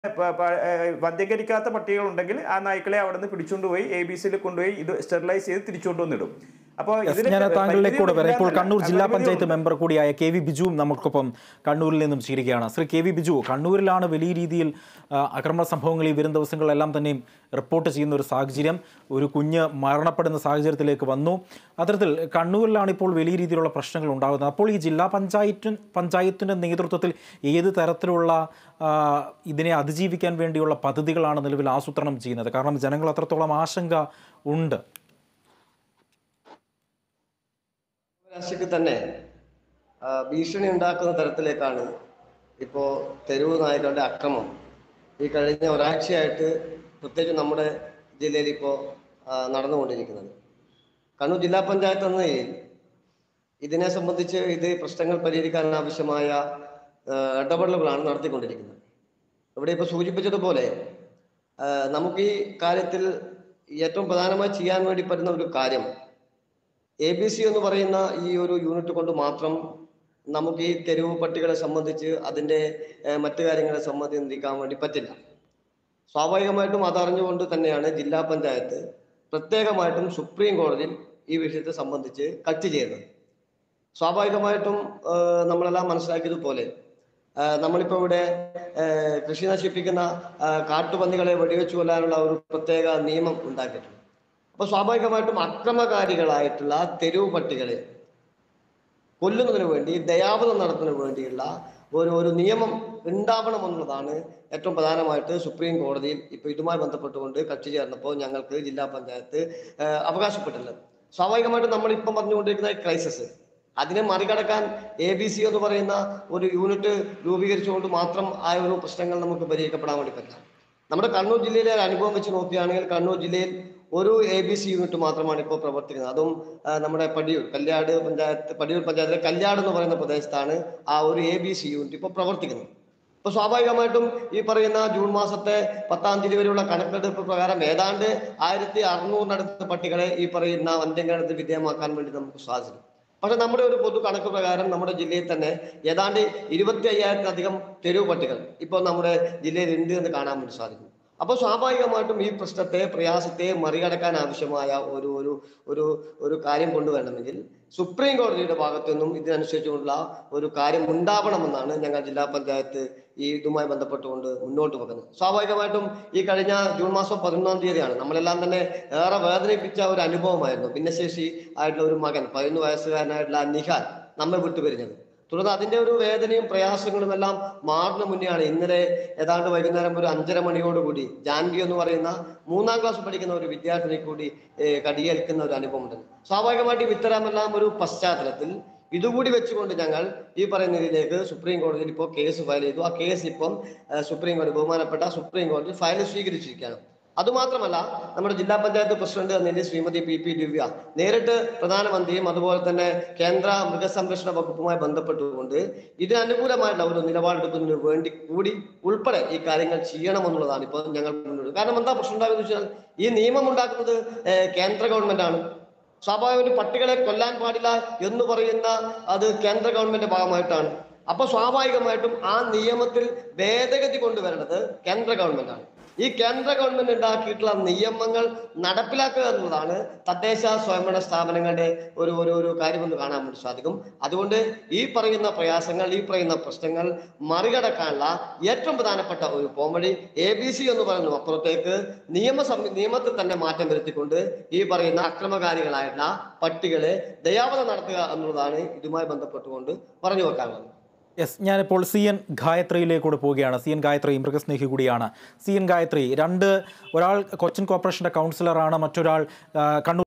പ- പ- ഏഹ് വന്ധ്യീകരിക്കാത്ത പട്ടികളുണ്ടെങ്കിൽ ആ നായ്ക്കളെ അവിടെ നിന്ന് പിടിച്ചുകൊണ്ടുപോയി എ ബി സിയിൽ കൊണ്ടുപോയി ഇത് സ്റ്റെറിലൈസ് ചെയ്ത് തിരിച്ചുകൊണ്ടുവന്നിടും അപ്പോൾ യെസ്, ഞാൻ താങ്കളിലേക്ക് കൂടെ വരാം ഇപ്പോൾ കണ്ണൂർ ജില്ലാ പഞ്ചായത്ത് മെമ്പർ കൂടിയായ കെ വി ബിജുവും നമുക്കൊപ്പം കണ്ണൂരിൽ നിന്നും ചേരുകയാണ് ശ്രീ കെ വി ബിജു കണ്ണൂരിലാണ് വലിയ രീതിയിൽ ആ, അക്രമ സംഭവങ്ങൾ ഈ വരും ദിവസങ്ങളിലെല്ലാം തന്നെയും റിപ്പോർട്ട് ചെയ്യുന്ന ഒരു സാഹചര്യം ഒരു കുഞ്ഞ് മരണപ്പെടുന്ന സാഹചര്യത്തിലേക്ക് വന്നു അത്തരത്തിൽ കണ്ണൂരിലാണ് ഇപ്പോൾ വലിയ രീതിയിലുള്ള പ്രശ്നങ്ങൾ ഉണ്ടാകുന്നത് അപ്പോൾ ഈ ജില്ലാ പഞ്ചായത്ത് പഞ്ചായത്തിൻ്റെ നേതൃത്വത്തിൽ ഏത് തരത്തിലുള്ള ആ, ഇതിനെ അതിജീവിക്കാൻ വേണ്ടിയുള്ള പദ്ധതികളാണ് നിലവിൽ ആസൂത്രണം ചെയ്യുന്നത് കാരണം ജനങ്ങൾ അത്രത്തോളം ആശങ്ക ഉണ്ട് രാശിക്ക് തന്നെ ആ, ഭീഷണി ഉണ്ടാക്കുന്ന തരത്തിലേക്കാണ് ഇപ്പോൾ തെരുവ് നായകളുടെ അക്രമം ഈ കഴിഞ്ഞ ഒരാഴ്ചയായിട്ട് പ്രത്യേകിച്ച് നമ്മുടെ ജില്ലയിൽ ഇപ്പോൾ നടന്നുകൊണ്ടിരിക്കുന്നത് കണ്ണൂർ ജില്ലാ പഞ്ചായത്ത് എന്ന നിലയിൽ ഇതിനെ സംബന്ധിച്ച് ഇത് പ്രശ്നങ്ങൾ പരിഹരിക്കാൻ ആവശ്യമായ ആ, ഇടപെടലുകളാണ് നടത്തിക്കൊണ്ടിരിക്കുന്നത് ഇവിടെ ഇപ്പോൾ സൂചിപ്പിച്ചതുപോലെ ആ, നമുക്ക് ഈ കാര്യത്തിൽ ഏറ്റവും പ്രധാനമായി ചെയ്യാൻ വേണ്ടി പറ്റുന്ന ഒരു കാര്യം എ ബി സി എന്ന് പറയുന്ന ഈ ഒരു യൂണിറ്റ് കൊണ്ട് മാത്രം നമുക്ക് ഈ തെരുവ് പട്ടികളെ സംബന്ധിച്ച് അതിന്റെ ഏഹ്, മറ്റു കാര്യങ്ങളെ സംബന്ധിക്കാൻ വേണ്ടി പറ്റില്ല സ്വാഭാവികമായിട്ടും അതറിഞ്ഞുകൊണ്ട് തന്നെയാണ് ജില്ലാ പഞ്ചായത്ത് പ്രത്യേകമായിട്ടും സുപ്രീം കോടതിയിൽ ഈ വിഷയത്തെ സംബന്ധിച്ച് കറ്റ് ചെയ്യുന്നത് സ്വാഭാവികമായിട്ടും ഏഹ്, നമ്മളെല്ലാം മനസ്സിലാക്കിയതുപോലെ ഏഹ്, നമ്മളിപ്പോ ഇവിടെ ഏഹ്, കൃഷി നശിപ്പിക്കുന്ന ഏഹ്, കാട്ടുപന്നികളെ വെടിവെച്ച് കൊല്ലാനുള്ള ഒരു പ്രത്യേക നിയമം ഉണ്ടാക്കിയിട്ടുണ്ട് അപ്പൊ സ്വാഭാവികമായിട്ടും അക്രമകാരികളായിട്ടുള്ള തെരുവ് പട്ടികളെ കൊല്ലുന്നതിന് വേണ്ടി ദയാവധം നടത്തുന്നതിന് വേണ്ടിയുള്ള ഒരു ഒരു നിയമം ഉണ്ടാവണമെന്നുള്ളതാണ് ഏറ്റവും പ്രധാനമായിട്ട് സുപ്രീം കോടതിയിൽ ഇപ്പൊ ഇതുമായി ബന്ധപ്പെട്ടുകൊണ്ട് കക്ഷി ചേർന്നപ്പോൾ ഞങ്ങൾക്ക് ജില്ലാ പഞ്ചായത്ത് ഏഹ്, അവകാശപ്പെട്ടിട്ടുള്ളത് സ്വാഭാവികമായിട്ടും നമ്മൾ ഇപ്പം പറഞ്ഞുകൊണ്ടിരിക്കുന്ന ക്രൈസിസ് അതിനെ മറികടക്കാൻ എ ബി സി എന്ന് പറയുന്ന ഒരു യൂണിറ്റ് രൂപീകരിച്ചുകൊണ്ട് മാത്രം ആ ഒരു പ്രശ്നങ്ങൾ നമുക്ക് പരിഹരിക്കപ്പെടാൻ വേണ്ടി പറ്റില്ല നമ്മുടെ കണ്ണൂർ ജില്ലയിലെ ഒരു അനുഭവം വെച്ച് നോക്കുകയാണെങ്കിൽ കണ്ണൂർ ജില്ലയിൽ ഒരു എ ബി സി യൂണിറ്റ് മാത്രമാണ് ഇപ്പോൾ പ്രവർത്തിക്കുന്നത് അതും ആ, നമ്മുടെ പടിയൂർ കല്യാട് പഞ്ചായത്ത് പടിയൂർ പഞ്ചായത്തിലെ കല്യാട് എന്ന് പറയുന്ന പ്രദേശത്താണ് ആ ഒരു എ ബി സി യൂണിറ്റ് ഇപ്പോൾ പ്രവർത്തിക്കുന്നത് ഇപ്പൊ സ്വാഭാവികമായിട്ടും ഈ പറയുന്ന ജൂൺ മാസത്തെ പത്താം തീയതി വരെയുള്ള കണക്കെടുപ്പ് പ്രകാരം ഏതാണ്ട് ആയിരത്തി അറുന്നൂറിനടുത്ത് പട്ടികളെ ഈ പറയുന്ന വന്ധ്യങ്കരണത്തിന് വിധേയമാക്കാൻ വേണ്ടി നമുക്ക് സാധിക്കും പക്ഷെ നമ്മുടെ ഒരു പൊതു കണക്ക് പ്രകാരം നമ്മുടെ ജില്ലയിൽ തന്നെ ഏതാണ്ട് ഇരുപത്തി അയ്യായിരത്തിലധികം തെരുവ് പട്ടികൾ ഇപ്പോൾ നമ്മുടെ ജില്ലയിൽ ഉണ്ട് എന്ന് കാണാൻ വേണ്ടി സാധിക്കും അപ്പോൾ സ്വാഭാവികമായിട്ടും ഈ പ്രശ്നത്തെ പ്രയാസത്തെ മറികടക്കാൻ ആവശ്യമായ ഒരു ഒരു ഒരു ഒരു കാര്യം കൊണ്ടുവരണമെങ്കിൽ സുപ്രീം കോടതിയുടെ ഭാഗത്തു നിന്നും ഇതിനനുസരിച്ചുള്ള ഒരു കാര്യം ഉണ്ടാവണമെന്നാണ് ഞങ്ങൾ ജില്ലാ പഞ്ചായത്ത് ഈ ഇതുമായി ബന്ധപ്പെട്ടുകൊണ്ട് മുന്നോട്ട് വെക്കുന്നത് സ്വാഭാവികമായിട്ടും ഈ കഴിഞ്ഞ ജൂൺ മാസം പതിനൊന്നാം തീയതിയാണ് നമ്മളെല്ലാം തന്നെ ഏറെ വേദനിപ്പിച്ച ഒരു അനുഭവമായിരുന്നു ഭിന്നശേഷി ആയിട്ടുള്ള ഒരു മകൻ പതിനൊന്ന് വയസ്സുകാരനായിട്ടുള്ള നിഹാൽ നമ്മെ വിട്ടുപിരിഞ്ഞത് തുടർന്ന് അതിന്റെ ഒരു വേദനയും പ്രയാസങ്ങളും എല്ലാം മാറുന്ന മുന്നെയാണ് ഇന്നലെ ഏതാണ്ട് വൈകുന്നേരം ഒരു അഞ്ചര മണിയോടുകൂടി ജാൻവി എന്ന് പറയുന്ന മൂന്നാം ക്ലാസ് പഠിക്കുന്ന ഒരു വിദ്യാർത്ഥിനെ കൂടി ഏഹ്, കടിയേൽക്കുന്ന ഒരു അനുഭവം ഉണ്ട് സ്വാഭാവികമായിട്ടും ഇത്തരമെല്ലാം ഒരു പശ്ചാത്തലത്തിൽ ഇതുകൂടി വെച്ചുകൊണ്ട് ഞങ്ങൾ ഈ പറയുന്ന രീതിയിലേക്ക് സുപ്രീം കോടതിയിൽ ഇപ്പോൾ കേസ് ഫയൽ ചെയ്തു ആ കേസ് ഇപ്പം ഏഹ്, സുപ്രീം കോടതി ബഹുമാനപ്പെട്ട സുപ്രീം കോടതി ഫയൽ സ്വീകരിച്ചിരിക്കുകയാണ് അതുമാത്രമല്ല നമ്മുടെ ജില്ലാ പഞ്ചായത്ത് പ്രസിഡന്റ് എന്ന നിലയിൽ ശ്രീമതി പി പി ദിവ്യ നേരിട്ട് പ്രധാനമന്ത്രിയും അതുപോലെ തന്നെ കേന്ദ്ര മൃഗസംരക്ഷണ വകുപ്പുമായി ബന്ധപ്പെട്ടുകൊണ്ട് ഇതിന് അനുകൂലമായിട്ടുള്ള ഒരു നിലപാടെടുക്കുന്നതിന് വേണ്ടി കൂടി ഉൾപ്പെടെ ഈ കാര്യങ്ങൾ ചെയ്യണമെന്നുള്ളതാണ് ഇപ്പോൾ ഞങ്ങൾ മുന്നോട്ട് കാരണം എന്താ പ്രശ്നം ഉണ്ടാകുന്നത് വെച്ചാൽ ഈ നിയമം ഉണ്ടാക്കുന്നത് ഏഹ്, കേന്ദ്ര ഗവൺമെന്റ് ആണ് സ്വാഭാവിക പട്ടികളെ കൊല്ലാൻ പാടില്ല എന്ന് പറയുന്ന അത് കേന്ദ്ര ഗവൺമെന്റ് ഭാഗമായിട്ടാണ് അപ്പൊ സ്വാഭാവികമായിട്ടും ആ നിയമത്തിൽ ഭേദഗതി കൊണ്ടുവരേണ്ടത് കേന്ദ്ര ഗവൺമെന്റ് ആണ് ഈ കേന്ദ്ര ഗവൺമെന്റ് ഉണ്ടാക്കിയിട്ടുള്ള നിയമങ്ങൾ നടപ്പിലാക്കുക എന്നുള്ളതാണ് തദ്ദേശ സ്വയംഭരണ സ്ഥാപനങ്ങളുടെ ഒരു ഒരു ഒരു കാര്യമെന്ന് കാണാൻ വേണ്ടി സാധിക്കും അതുകൊണ്ട് ഈ പറയുന്ന പ്രയാസങ്ങൾ ഈ പറയുന്ന പ്രശ്നങ്ങൾ മറികടക്കാനുള്ള ഏറ്റവും പ്രധാനപ്പെട്ട ഒരു പോംവഴി എ ബി സി എന്ന് പറയുന്നു അപ്പുറത്തേക്ക് നിയമ സംവി- നിയമത്തിൽ തന്നെ മാറ്റം വരുത്തിക്കൊണ്ട് ഈ പറയുന്ന അക്രമകാരികളായിട്ടുള്ള പട്ടികളെ ദയാവധം നടത്തുക എന്നുള്ളതാണ് ഇതുമായി ബന്ധപ്പെട്ടുകൊണ്ട് പറഞ്ഞു വെക്കാനുള്ളത് യെസ് ഞാനിപ്പോൾ സി എൻ ഗായത്രിയിലേക്കൂടെ പോവുകയാണ് സി എൻ ഗായത്രി മൃഗസ്നേഹി കൂടിയാണ് സി എൻ ഗായത്രി രണ്ട് ഒരാൾ കൊച്ചിൻ കോർപ്പറേഷൻ്റെ കൗൺസിലറാണ് മറ്റൊരാൾ ആ, കണ്ണൂർ